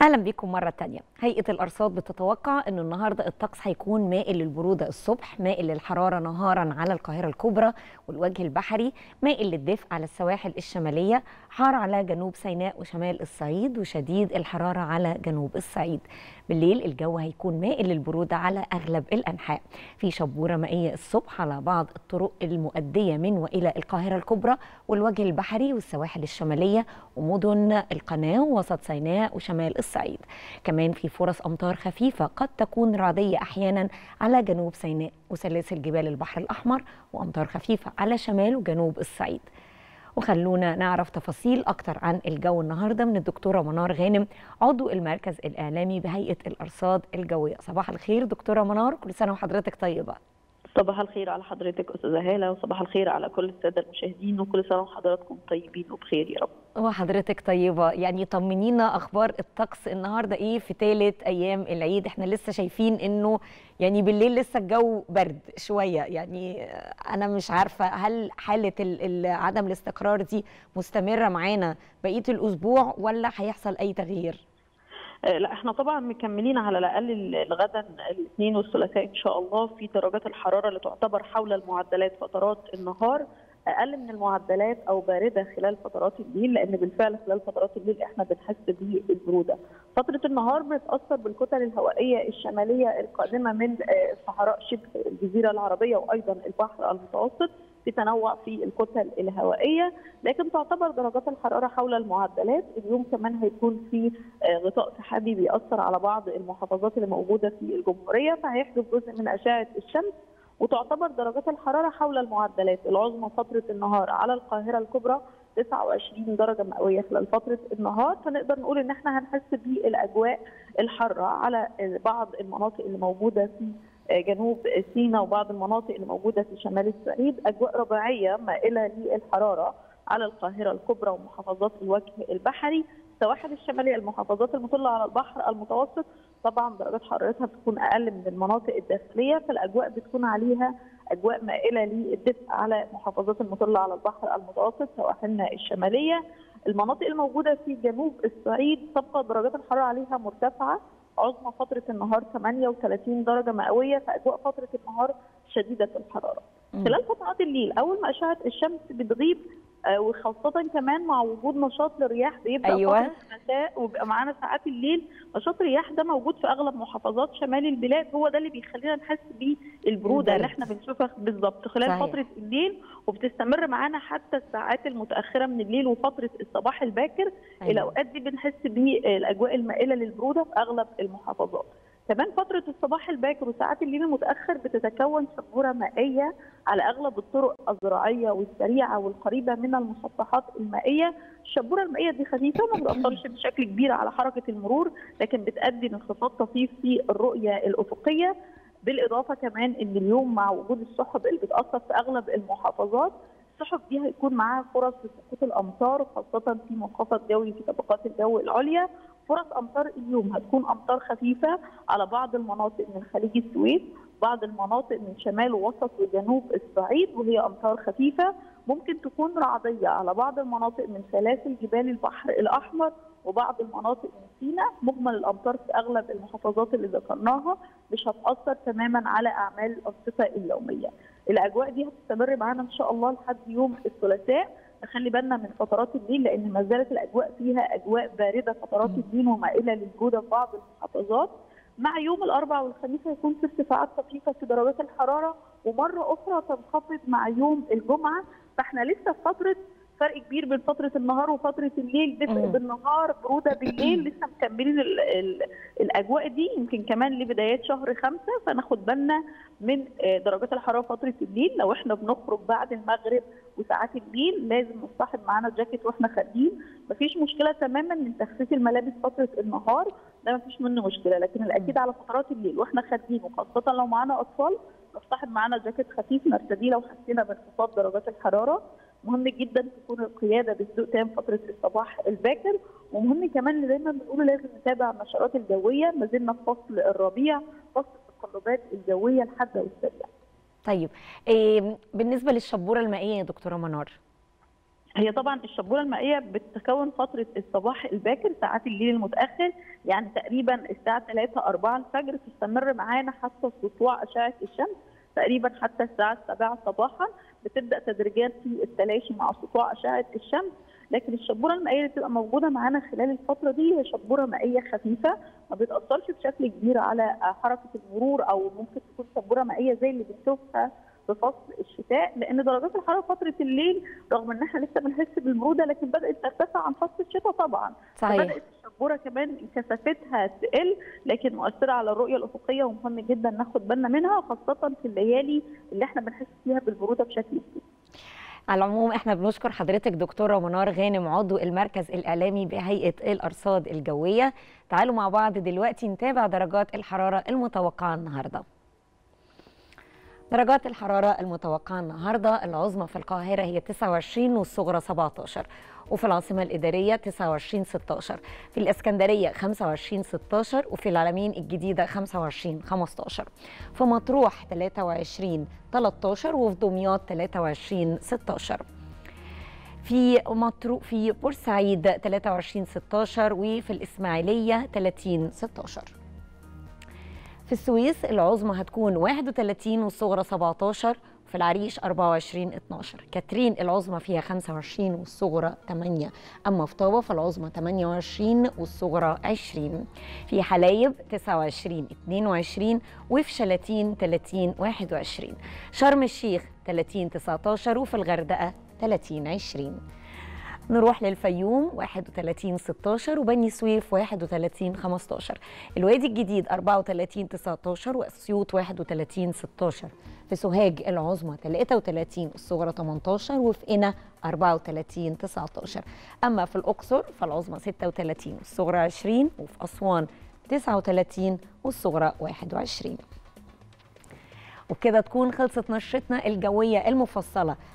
اهلا بكم مره تانية هيئه الارصاد بتتوقع ان النهارده الطقس هيكون مائل للبروده الصبح مائل للحراره نهارا على القاهره الكبرى والوجه البحري مائل للدفء على السواحل الشماليه حار على جنوب سيناء وشمال الصعيد وشديد الحراره على جنوب الصعيد بالليل الجو هيكون مائل للبروده على اغلب الانحاء في شبوره مائيه الصبح على بعض الطرق المؤديه من والى القاهره الكبرى والوجه البحري والسواحل الشماليه ومدن القناه ووسط سيناء وشمال الصعيد كمان في فرص امطار خفيفه قد تكون رعديه احيانا على جنوب سيناء وسلاسل جبال البحر الاحمر وامطار خفيفه على شمال وجنوب الصعيد وخلونا نعرف تفاصيل أكتر عن الجو النهاردة من الدكتورة منار غانم عضو المركز الإعلامي بهيئة الأرصاد الجوية صباح الخير دكتورة منار كل سنة وحضرتك طيبة صباح الخير على حضرتك استاذه هاله وصباح الخير على كل الساده المشاهدين وكل سنه وحضراتكم طيبين وبخير يا رب وحضرتك طيبة يعني طمنينا أخبار الطقس النهاردة إيه في ثالث أيام العيد إحنا لسه شايفين إنه يعني بالليل لسه الجو برد شوية يعني أنا مش عارفة هل حالة عدم الاستقرار دي مستمرة معانا بقية الأسبوع ولا هيحصل أي تغيير؟ لا احنا طبعا مكملين على الاقل الغدا الاثنين والثلاثاء ان شاء الله في درجات الحراره اللي تعتبر حول المعدلات فترات النهار اقل من المعدلات او بارده خلال فترات الليل لان بالفعل خلال فترات الليل احنا بنحس بالبروده. فتره النهار بتتاثر بالكتل الهوائيه الشماليه القادمه من صحراء شبه الجزيره العربيه وايضا البحر المتوسط في تنوع في الكتل الهوائيه لكن تعتبر درجات الحراره حول المعدلات اليوم كمان هيكون في غطاء سحابي بيأثر على بعض المحافظات اللي موجوده في الجمهوريه فهيحجب جزء من اشعه الشمس وتعتبر درجات الحراره حول المعدلات العظمى فتره النهار على القاهره الكبرى 29 درجه مئويه خلال فتره النهار فنقدر نقول ان احنا هنحس بالاجواء الحاره على بعض المناطق اللي موجوده في جنوب سيناء وبعض المناطق اللي موجوده في شمال الصعيد اجواء رباعيه مائله للحراره على القاهره الكبرى ومحافظات الوجه البحري السواحل الشماليه المحافظات المطله على البحر المتوسط طبعا درجات حرارتها بتكون اقل من المناطق الداخليه فالاجواء بتكون عليها اجواء مائله للدفء على محافظات المطله على البحر المتوسط سواحلنا الشماليه المناطق الموجوده في جنوب الصعيد تبقى درجات الحراره عليها مرتفعه عظمى فتره النهار 38 درجه مئويه فاجواء فتره النهار شديده الحراره. خلال فترات الليل اول ما اشعه الشمس بتغيب وخاصة كمان مع وجود نشاط للرياح بيبدأ أيوة. فترة المساء وبيبقى معانا ساعات الليل نشاط الرياح ده موجود في أغلب محافظات شمال البلاد هو ده اللي بيخلينا نحس بالبرودة اللي احنا بنشوفها بالظبط خلال صحيح. فترة الليل وبتستمر معانا حتى الساعات المتأخرة من الليل وفترة الصباح الباكر أيوة. الأوقات دي بنحس بالأجواء المائلة للبرودة في أغلب المحافظات كمان فترة الصباح الباكر وساعات الليل المتأخر بتتكون شبورة مائية على أغلب الطرق الزراعية والسريعة والقريبة من المسطحات المائية الشبورة المائية دي خفيفة ما بتأثرش بشكل كبير على حركة المرور لكن بتؤدي لانخفاض طفيف في الرؤية الأفقية بالإضافة كمان إن اليوم مع وجود السحب اللي بتأثر في أغلب المحافظات السحب دي هيكون معاها فرص لسقوط الامطار خاصه في منخفض جوي في طبقات الجو العليا فرص امطار اليوم هتكون امطار خفيفه على بعض المناطق من خليج السويس بعض المناطق من شمال ووسط وجنوب الصعيد وهي امطار خفيفه ممكن تكون رعديه على بعض المناطق من سلاسل جبال البحر الاحمر وبعض المناطق من سيناء مجمل الامطار في اغلب المحافظات اللي ذكرناها مش هتاثر تماما على اعمال الانشطه اليوميه. الاجواء دي هتستمر معانا ان شاء الله لحد يوم الثلاثاء نخلي بالنا من فترات الليل لان ما زالت الاجواء فيها اجواء بارده فترات الليل ومائله للجوده في بعض المحافظات مع يوم الاربعاء والخميس هيكون في ارتفاعات طفيفه في درجات الحراره ومره اخرى تنخفض مع يوم الجمعه فاحنا لسه في فتره فرق كبير بين فتره النهار وفتره الليل دفء بالنهار بروده بالليل لسه مكملين ال ال الاجواء دي يمكن كمان لبدايات شهر خمسة فناخد بالنا من درجات الحراره فتره الليل لو احنا بنخرج بعد المغرب وساعات الليل لازم نصطحب معانا جاكيت واحنا خارجين مفيش مشكله تماما من تخفيف الملابس فتره النهار ده مفيش منه مشكله لكن الاكيد على فترات الليل واحنا خارجين وخاصه لو معانا اطفال نصطحب معانا جاكيت خفيف نرتديه لو حسينا بانخفاض درجات الحراره مهم جدا تكون القياده بهدوء تام فتره الصباح الباكر ومهم كمان اللي دايما بنقوله لازم نتابع النشرات الجويه ما زلنا في فصل الربيع فصل التقلبات الجويه الحاده والسريعه. طيب إيه بالنسبه للشبوره المائيه يا دكتوره منار هي طبعا الشبوره المائيه بتتكون فتره الصباح الباكر ساعات الليل المتاخر يعني تقريبا الساعه 3 4 الفجر تستمر معانا حتى سطوع اشعه الشمس تقريبا حتى الساعه 7 صباحا بتبدا تدريجيا في التلاشي مع سطوع اشعه الشمس لكن الشبوره المائيه اللي بتبقى موجوده معانا خلال الفتره دي هي شبوره مائيه خفيفه ما بتاثرش بشكل كبير على حركه المرور او ممكن تكون شبوره مائيه زي اللي بنشوفها في فصل الشتاء لان درجات الحراره فتره الليل رغم ان احنا لسه بنحس بالبروده لكن بدات ترتفع عن فصل الشتاء طبعا صحيح فبدات الشبوره كمان كثافتها تقل لكن مؤثره على الرؤيه الافقيه ومهم جدا ناخد بالنا منها خاصه في الليالي اللي احنا بنحس فيها بالبروده بشكل كبير على العموم احنا بنشكر حضرتك دكتوره منار غانم عضو المركز الاعلامي بهيئه الارصاد الجويه تعالوا مع بعض دلوقتي نتابع درجات الحراره المتوقعه النهارده درجات الحرارة المتوقعة النهاردة العظمى في القاهرة هي 29 والصغرى 17 وفي العاصمة الإدارية 29 16 في الإسكندرية 25 16 وفي العلمين الجديدة 25 15 في مطروح 23 13 وفي دمياط 23 16 في مطروح في بورسعيد 23 16 وفي الإسماعيلية 30 16 في السويس العظمى هتكون 31 والصغرى 17 في العريش 24 12 كاترين العظمى فيها 25 والصغرى 8 اما في طابه فالعظمى 28 والصغرى 20 في حلايب 29 22 وفي شلاتين 30 21 شرم الشيخ 30 19 وفي الغردقه 30 20 نروح للفيوم 31 16 وبني سويف 31 15 الوادي الجديد 34 19 واسيوط 31 16 في سوهاج العظمى 33 الصغرى 18 وفي قنا 34 19 اما في الاقصر فالعظمى 36 الصغرى 20 وفي اسوان 39 والصغرى 21 وبكده تكون خلصت نشرتنا الجويه المفصله